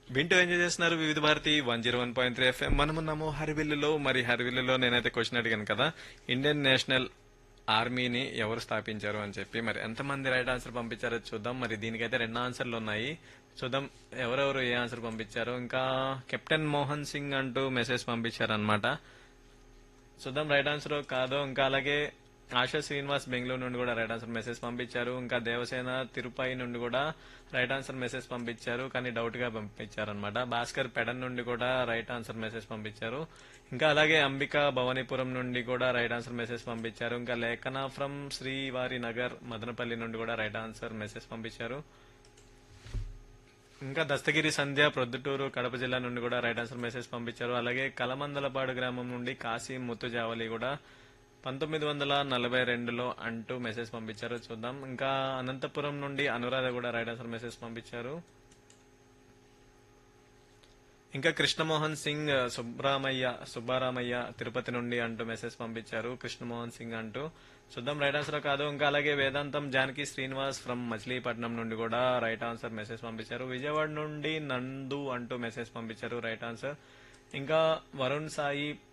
వింటూ ఎంజాయ్ చేస్తున్నారు Vividh Bharati one zero one point three FM మనమున్నాము హరివిల్లులో మరి హరివిల్లులో నేనైతే క్వశ్చన్ అడిగాను కదా ఇండియన్ నేషనల్ ఆర్మీని ఎవరు స్థాపించారు అని చెప్పి మరి ఎంతమంది రైట్ ఆన్సర్ పంపించారో చూద్దాం మరి దీనికైతే రెండు ఆన్సర్లు ఉన్నాయి చూద్దాం ఎవరెవరు ఏ ఆన్సర్ పంపించారు ఇంకా కెప్టెన్ మోహన్ సింగ్ అంటూ మెసేజ్ పంపించారు అనమాట చూద్దాం రైట్ ఆన్సర్ కాదో ఇంకా అలాగే ఆశా శ్రీనివాస్ బెంగళూరు నుండి కూడా రైట్ ఆన్సర్ మెసేజ్ పంపించారు ఇంకా దేవసేన తిరుపతి నుండి కూడా రైట్ ఆన్సర్ మెసేజ్ పంపించారు కానీ డౌట్ గా పంపించారు అనమాట భాస్కర్ పెడన్ నుండి కూడా రైట్ ఆన్సర్ మెసేజ్ పంపించారు ఇంకా అలాగే అంబిక భవానీపురం నుండి కూడా రైట్ ఆన్సర్ మెసేజ్ పంపించారు ఇంకా లేఖన ఫ్రమ్ శ్రీవారి నగర్ మదనపల్లి నుండి కూడా రైట్ ఆన్సర్ మెసేజ్ పంపించారు ఇంకా దస్తగిరి సంధ్య ప్రొద్దుటూరు కడప జిల్లా నుండి కూడా రైట్ ఆన్సర్ మెసేజ్ పంపించారు అలాగే కలమందలపాడు గ్రామం నుండి కాశీ ముత్తుజావలి కూడా పంతొమ్మిది వందల నలభై రెండులో అంటూ మెసేజ్ పంపించారు చూద్దాం ఇంకా అనంతపురం నుండి అనురాధ కూడా రైట్ ఆన్సర్ మెసేజ్ పంపించారు ఇంకా కృష్ణమోహన్ సింగ్ సుబ్రామయ్య సుబ్బారామయ్య తిరుపతి నుండి అంటూ మెసేజ్ పంపించారు కృష్ణమోహన్ సింగ్ అంటూ చూద్దాం రైట్ ఆన్సర్ కాదు ఇంకా అలాగే వేదాంతం జానకి శ్రీనివాస్ ఫ్రమ్ మచిలీపట్నం నుండి కూడా రైట్ ఆన్సర్ మెసేజ్ పంపించారు విజయవాడ నుండి నందు అంటూ మెసేజ్ పంపించారు రైట్ ఆన్సర్ ఇంకా వరుణ్ సాయి